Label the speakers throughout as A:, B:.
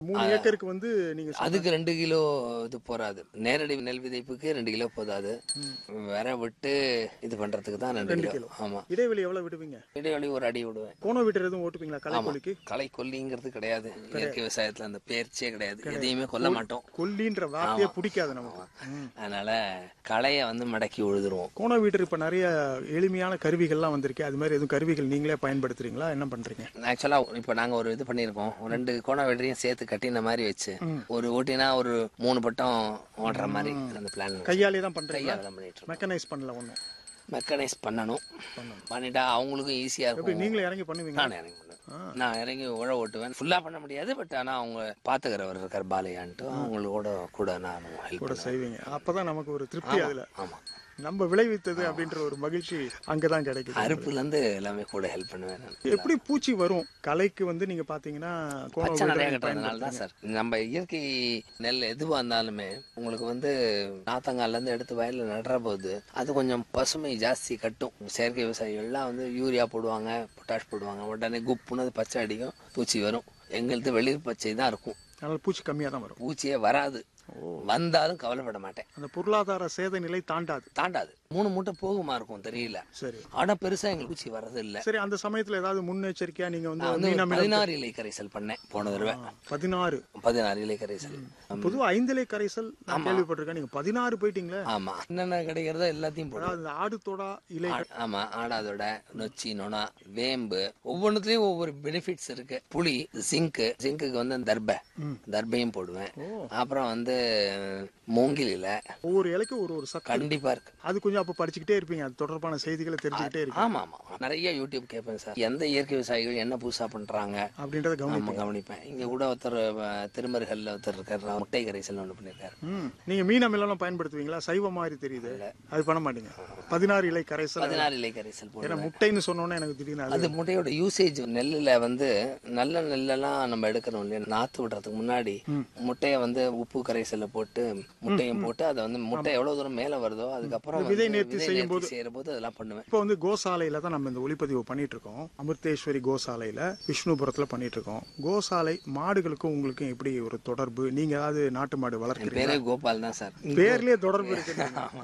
A: மூணு ஏக்கருக்கு வந்து நீங்க சொன்ன-
B: அதுக்கு ரெண்டு கிலோ இது போறாது நேரடி நெல் விதைப்புக்கு ரெண்டு கிலோ போதாது விர விட்டு இது பண்றதுக்கு தான் ரெண்டு கிலோ ஆமா
A: இடைவெளி எவ்வளவு விடுவீங்க
B: இடைவெளி ஒரு அடி விடுவேன்
A: கோண வீட்டர் எதுவும் ஓட்டுவீங்களா களைக்கொல்லிக்கு
B: களை கொல்லிங்கிறது கிடையாது இயற்கை விவசாயத்துல அந்த பேர்ச்சியே கிடையாது எதையுமே கொல்ல மாட்டோம்
A: கொல்லின்ற வார்த்தையே பிடிக்காது நமக்கு ம்.
B: அதனால களையை வந்து மடக்கி உழுதுருவோம்
A: கோண வீட்டர் இப்ப நிறைய எளிமையான கருவிகள்லாம் வந்திருக்கு அது மாதிரி எதுவும் கருவிகள் நீங்களே பயன்படுத்துறீங்களா என்ன பண்றீங்க
B: ஆக்சுவலா இப்ப நாங்க ஒரு இது பண்ணிருக்கோம் ரெண்டு கோண வெள்ளரையும் சேர்த்து கட்டின மாதிரி வச்சு ஒரு ஓட்டினா ஒரு மூணு பட்டம் ஓடுற மாதிரி அந்த பிளான்
A: கையாலே தான் பண்றீங்களா
B: கையால தான் பண்ணிட்டு இருக்கோம்
A: மெக்கனைஸ் பண்ணல ஒண்ணும்
B: மெக்கனைஸ் பண்ணணும் பண்ணிட்டா அவங்களுக்கும் ஈஸியா இருக்கும்
A: நீங்களே இறங்கி பண்ணுவீங்க
B: நான் இறங்கி பண்ணுவேன் நான் இறங்கி உழ ஓட்டுவேன் ஃபுல்லா பண்ண முடியாது பட் ஆனா அவங்க பாத்துக்கிறவர் இருக்கார் பாலையான்ட்டு அவங்களோட கூட நான் ஹெல்ப்
A: கூட செய்வீங்க அப்பதான் நமக்கு ஒரு திருப்தி அதுல
B: ஆமா
A: நம்ம விளைவித்தது அப்படின்ற ஒரு மகிழ்ச்சி அங்கதான் கிடைக்குது
B: அறுப்புல இருந்து எல்லாமே கூட ஹெல்ப் பண்ணுவேன் நான்
A: எப்படி பூச்சி வரும் கலைக்கு வந்து நீங்க பாத்தீங்கன்னா கோண
B: பச்சை நிறைய
A: வீட்டர்
B: கட்டுறதுனால தான் சார் நம்ம இயற்கை நெல் எதுவா இருந்தாலுமே உங்களுக்கு வந்து நாத்தங்கால்ல இருந்து எடுத்து வயல்ல நடுற போது அது கொஞ்சம் பசுமை ஜாஸ்தி கட்டும் செயற்கை விவசாயிகள்லாம் வந்து யூரியா போடுவாங்க பொட்டாஷ் போடுவாங்க உடனே குப்புன்னு அது பச்சை அடிக்கும் பூச்சி வரும் எங்களுது வெளிர் பச்சை தான் இருக்கும்
A: அதனால பூச்சி கம்மியா தான் வரும்
B: பூச்சியே வராது வந்தாலும் கவலைப்பட மாட்டேன்
A: அந்த பொருளாதார சேத நிலை தாண்டாது
B: தாண்டாது மூணு மூட்டை போகுமா இருக்கும் தெரியல
A: சரி
B: ஆனா பெருசா எங்களுக்கு பூச்சி வர்றது இல்ல
A: சரி அந்த சமயத்துல ஏதாவது முன்னெச்சரிக்கையா நீங்க வந்து
B: நான் வந்து
A: மீன் அமிலம்
B: பதினாறு இலை கரைசல் பண்ணேன் போன தடவை
A: பதினாறு
B: பதினாறு இலை கரைசல்
A: பொதுவா ஐந்திலை கரைசல் நான் கேள்விப்பட்டிருக்கேன் நீங்க பதினாறு போயிட்டீங்களே
B: ஆமா என்னென்ன கிடைக்கிறதோ எல்லாத்தையும் போடுவோம்
A: அதாவது இந்த ஆடு தொடா இலை
B: ஆ- ஆமா ஆடாதோட நொச்சி நொணா வேம்பு ஒவ்வொன்றுத்துலயும் ஒவ்வொரு பெனிஃபிட்ஸ் இருக்கு புளி ஜிங்க் ஜிங்க்குக்கு வந்து தர்பை தர்பையும் போடுவேன் அப்புறம் வந்து மூங்கிலில
A: ஒவ்வொரு இலைக்கும் ஒரு ஒரு சத்து
B: கண்டிப்பா இருக்கு
A: அது கொஞ்சம் அப்ப படிச்சுக்கிட்டே இருப்பீங்க அது தொடர்பான செய்திகளை தெரிஞ்சுக்கிட்டே இருப்பீங்க
B: ஆமா ஆமா நிறைய யூடியூப் கேட்பேன் சார் எந்த இயற்கை விவசாயிகள் என்ன புதுசா பண்றாங்க
A: அப்படின்றத கவனி
B: நம்ம கவனிப்பேன் இங்க கூட ஒருத்தர் அஹ், திருமருகல்ல ஒருத்தர் இருக்காரு முட்டை கரைசல் ஒண்ணு பண்ணிருக்காரு
A: ம் நீங்க மீன் அமிலம் பயன்படுத்துவீங்களா சைவ மாதிரி தெரியுது அது பண்ண மாட்டீங்க பதினாறு இலை கரைசல்
B: பதினாறு இலை கரைசல் போடுவேன்
A: ஏன்னா முட்டைன்னு சொன்னோன்னே எனக்கு திடீர்னு அது
B: அது முட்டையோட யூசேஜ் நெல்லுல வந்து நல்ல நெல்லெல்லாம் நம்ம எடுக்கிறோம் இல்லையா நாத்து விடுறதுக்கு முன்னாடி முட்டைய வந்து உப்பு கரைசல்ல போட்டு முட்டையும் போட்டு அதை வந்து முட்டை எவ்வளவு தூரம் மேல வருதோ அதுக்கப்புறம் வந்து
A: விதை நேர்த்தி
B: விதை
A: செய்யும்
B: நேர்த்தி செய்யற போது அதெல்லாம் பண்ணுவேன்
A: இப்போ வந்து கோசாலையில தான் நம்ம இந்த ஒளிப்பதிவு பண்ணிட்டு இருக்கோம் அமிர்தேஸ்வரி கோசாலையில விஷ்ணுபுரத்துல பண்ணிட்டு இருக்கோம் கோசாலை மாடுகளுக்கும் உங்களுக்கும் எப்படி ஒரு தொடர்பு நீங்க ஏதாவது நாட்டு மாடு
B: என்
A: வளர்க்குறீங்க
B: பேரே கோபால் தான் சார்
A: பேர்லயே தொடர்பு இருக்கு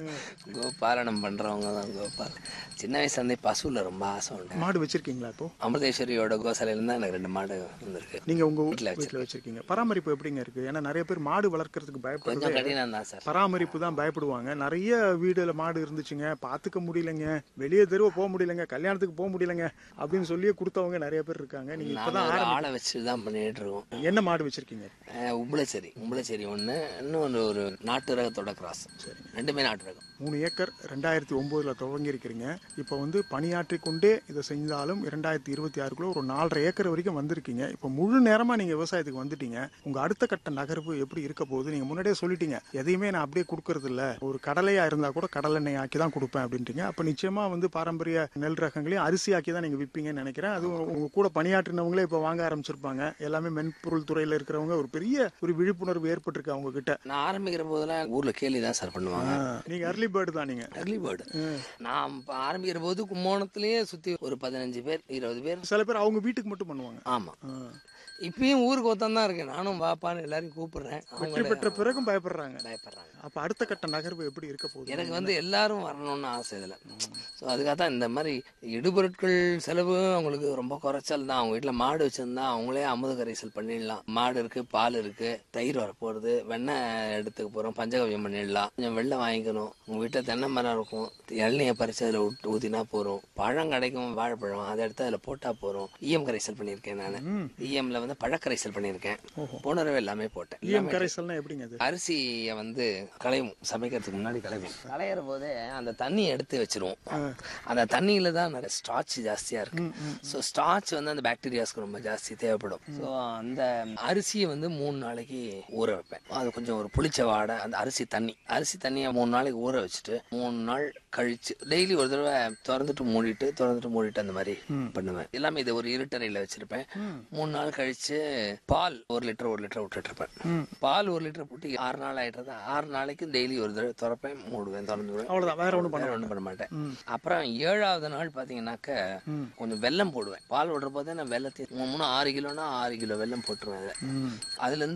B: கோபாலனம் பண்றவங்க தான் கோபால் சின்ன வயசுல இருந்தே பசுல ரொம்ப ஆசை உண்டு
A: மாடு வச்சிருக்கீங்களா இப்போ
B: அமிர்தேஸ்வரியோட கோசாலையில இருந்தா எனக்கு ரெண்டு மாடு வந்திருக்கு
A: நீங்க உங்க
B: வீட்டுல
A: வீட்டுல வச்சிருக்கீங்க பராமரிப்பு எப்படிங்க இருக்கு ஏன்னா நிறைய பேர் மாடு வளர்க்கறதுக்கு பயப்படுறது
B: கொஞ்சம் கடினம் தான் சார்
A: பராமரிப்பு தான் பயப்படுவாங்க நிறைய வீடுல மாடு இருந்துச்சுங்க பாத்துக்க முடியலங்க வெளியே தெருவ போக முடியலங்க கல்யாணத்துக்கு போக முடியலங்க அப்படின்னு சொல்லியே கொடுத்தவங்க நிறைய பேர் இருக்காங்க நீங்க
B: நாங்க
A: இப்பதான்
B: ஒரு ஆளை வச்சு தான் பண்ணிட்டு இருக்கோம்
A: என்ன மாடு வச்சிருக்கீங்க
B: அஹ் உம்பளச்சேரி உம்பளச்சேரி ஒண்ணு இன்னொன்று ஒரு நாட்டு ரகத்தோட கிராஸ் ரெண்டுமே நாட்டு ரகம்
A: மூணு ஏக்கர் ரெண்டாயிரத்தி ஒன்பதுல துவங்கி இருக்கிறீங்க இப்போ வந்து பணியாற்றி கொண்டே இதை செஞ்சாலும் இரண்டாயிரத்தி இருபத்தி ஆறுக்குள்ள ஒரு நாலரை ஏக்கர் வரைக்கும் வந்திருக்கீங்க இப்போ முழு நேரமா நீங்க விவசாயத்துக்கு வந்துட்டீங்க உங்க அடுத்த கட்ட நகர்வு எப்படி இருக்க போகுது நீங்க முன்னாடியே சொல்லிட்டீங்க எதையுமே நான் அப்படியே கொடுக்கறது இல்ல ஒரு கடலையா இருந்தா கூட கடலெண்ணெய் ஆக்கி தான் கொடுப்பேன் அப்படின்றீங்க அப்ப நிச்சயமா வந்து பாரம்பரிய நெல் ரகங்களையும் அரிசி ஆக்கி தான் நீங்க விற்பீங்கன்னு நினைக்கிறேன் அது உங்க கூட பணியாற்றினவங்களே இப்போ வாங்க ஆரம்பிச்சிருப்பாங்க எல்லாமே மென்பொருள் துறையில இருக்கிறவங்க ஒரு பெரிய ஒரு விழிப்புணர்வு ஏற்பட்டிருக்கு அவங்க கிட்ட
B: நான் ஆரம்பிக்கிற போதெல்லாம் ஊர்ல கேலி தான் சார் பண்ணுவாங்க
A: ஆ, நீங்க அர்லி பேர்டு தான் நீங்க
B: அக்லி பேர்டு நான் இப்ப ஆரம்பிக்கிற போது கும்போணத்திலேயே சுத்தி ஒரு பதினஞ்சு பேர் இருபது பேர்
A: சில பேர் அவங்க வீட்டுக்கு மட்டும் பண்ணுவாங்க
B: ஆமா இப்பயும் ஊருக்கு ஒருத்தன் தான் இருக்கேன் நானும் வாப்பான்னு எல்லாரையும் கூப்பிடுறேன்
A: வெற்றி
B: அவங்க
A: பெற்ற பிறகும் பயப்படுறாங்க
B: பயப்படுறாங்க
A: அப்ப அடுத்த கட்ட நகர்வு எப்படி இருக்க போகுது
B: எனக்கு வந்து எல்லாரும் வரணும்னு ஆசை இதில் ஸோ அதுக்காக தான் இந்த மாதிரி இடுபொருட்கள் செலவு அவங்களுக்கு ரொம்ப குறைச்சல் தான் அவங்க வீட்டில் மாடு வச்சிருந்தா அவங்களே அமுத கரைசல் பண்ணிடலாம் மாடு இருக்கு பால் இருக்கு தயிர் வர போகிறது வெண்ணெய் எடுத்துக்க போகிறோம் பஞ்சகவியம் பண்ணிடலாம் கொஞ்சம் வெள்ளை வாங்கிக்கணும் உங்கள் வீட்டில் தென்னை மரம் இருக்கும் இளநியை பறிச்சு அதில் விட்டு ஊற்றினா போகிறோம் பழம் கிடைக்கும் வாழைப்பழம் அதை எடுத்து அதில் போட்டால் போகிறோம் ஈயம் கரைசல் பண்ணியிருக்கேன் நான் ஈஎம்ல வந்து பழக்கரைசல் பண்ணியிருக்கேன் போன தடவை எல்லாமே போட்டேன்
A: ஈயம் கரைசல்னா எப்படிங்க அது
B: அரிசியை வந்து களையும் சமைக்கிறதுக்கு முன்னாடி களையும் களையிற போதே அந்த தண்ணியை எடுத்து வச்சிருவோம் அந்த தண்ணியில தான் நிறைய ஸ்டார்ச் ஜாஸ்தியா இருக்கு ஸோ ஸ்டார்ச் வந்து அந்த பாக்டீரியாஸ்க்கு ரொம்ப ஜாஸ்தி தேவைப்படும் ஸோ அந்த அரிசியை வந்து மூணு நாளைக்கு ஊற வைப்பேன் அது கொஞ்சம் ஒரு புளிச்ச வாடை அந்த அரிசி தண்ணி அரிசி தண்ணியை மூணு நாளைக்கு ஊற வச்சுட்டு மூணு நாள் கழிச்சு டெய்லி ஒரு தடவை திறந்துட்டு மூடிட்டு திறந்துட்டு மூடிட்டு அந்த மாதிரி பண்ணுவேன் எல்லாமே இது ஒரு இருட்டறையில வச்சிருப்பேன் மூணு நாள் கழிச்சு பால் ஒரு லிட்டர் ஒரு லிட்டர் விட்டுட்டு இருப்பேன் பால் ஒரு லிட்டர் போட்டு ஆறு நாள் ஆயிடுறது ஆறு நாள் நாளைக்கு டெய்லி ஒரு தடவை திறப்பேன் மூடுவேன் திறந்துடுவேன்
A: அவ்வளவுதான் வேற ஒண்ணும்
B: வேற ஒன்றும் பண்ண மாட்டேன் அப்புறம் ஏழாவது நாள் பாத்தீங்கன்னாக்க
A: ம்.
B: கொஞ்சம் வெல்லம் போடுவேன் பால் விடுற போதே நான் வெள்ளத்தை மூணு மூணு ஆறு கிலோனா ஆறு கிலோ வெல்லம் போட்டுருவேன் அதுல
A: ம்
B: அதுல இருந்து